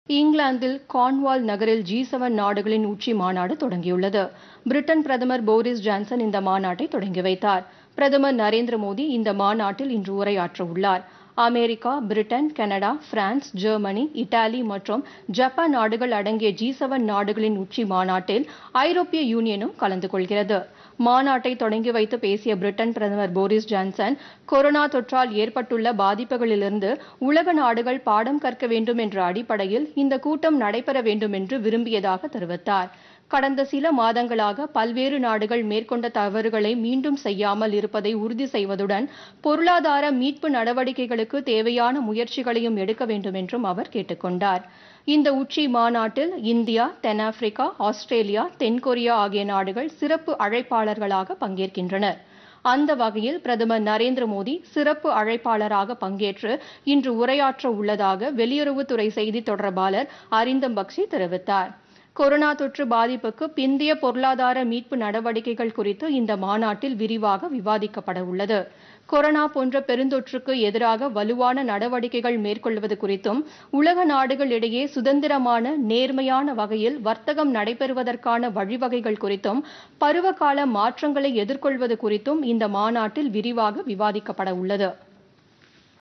இங்கிலாந்தில் கார்ன்வால் நகரில் G seven நாடுகளின் உச்சி மாநாடு தொடங்கியுள்ளது பிரிட்டன் பிரதமர் போரிஸ் ஜான்சன் இந்த மாநாட்டை தொடங்கி வைத்தார் பிரதமர் நரேந்திர மோடி இந்த மாநாட்டில் இன்று உரையாற்ற உள்ளார் America Britain Canada France Germany Italy மற்றும் ஜப்பான் நாடுகள் அடங்கிய ஜி செவன் நாடுகளின் உச்சி மாநாட்டில் ஐரோப்பிய யூனியனும் கலந்து கொள்கிறது மாநாட்டை தொடங்கி வைத்து பேசிய பிரிட்டன் பிரதமர் போரிஸ் ஜான்சன் கொரோனா தொற்றால் ஏற்பட்டுள்ள பாதிப்புகளிலிருந்து உலக நாடுகள் பாடம் கற்க வேண்டும் என்ற அடிப்படையில் இந்த கூட்டம் நடைபெற வேண்டும் என்று விரும்பியதாக தெரிவித்தார் கடந்த சில மாதங்களாக பல்வேறு நாடுகள் மேற்கொண்ட தவறுகளை மீண்டும் செய்யாமல் இருப்பதை உறுதி செய்வதுடன் பொருளாதார மீட்பு நடவடிக்கைகளுக்கு தேவையான முயற்சிகளையும் எடுக்க வேண்டும் என்றும் அவர் கேட்டுக்கொண்டார் இந்த உச்சி மாநாட்டில் இந்தியா தென்னாப்பிரிக்கா ஆஸ்திரேலியா தென்கொரியா ஆகிய நாடுகள் சிறப்பு அழைப்பாளர்களாக பங்கேற்கின்றனர் அந்த வகையில் பிரதமர் நரேந்திர மோடி சிறப்பு அழைப்பாளராக பங்கேற்று இன்று உரையாற்ற உள்ளதாக வெளியுறவுத்துறை செய்தி தொடர்பாளர் அரிந்தம் பக்சி தெரிவித்தார் கொரோனா தொற்று பாதிப்புக்கு பிந்தைய பொருளாதார மீட்பு நடவடிக்கைகள் குறித்து இந்த மாநாட்டில் விரிவாக விவாதிக்கப்பட உள்ளது கொரோனா போன்ற பெருந்தொற்றுக்கு எதிராக வலுவான நடவடிக்கைகள் மேற்கொள்வது குறித்தும் உலக நாடுகள் இடையே சுதந்திரமான நேர்மையான வகையில் வர்த்தகம் நடைபெறுவதற்கான வழிவகைகள் குறித்தும் பருவகால மாற்றங்களை எதிர்கொள்வது குறித்தும் இந்த மாநாட்டில் விரிவாக விவாதிக்கப்பட உள்ளது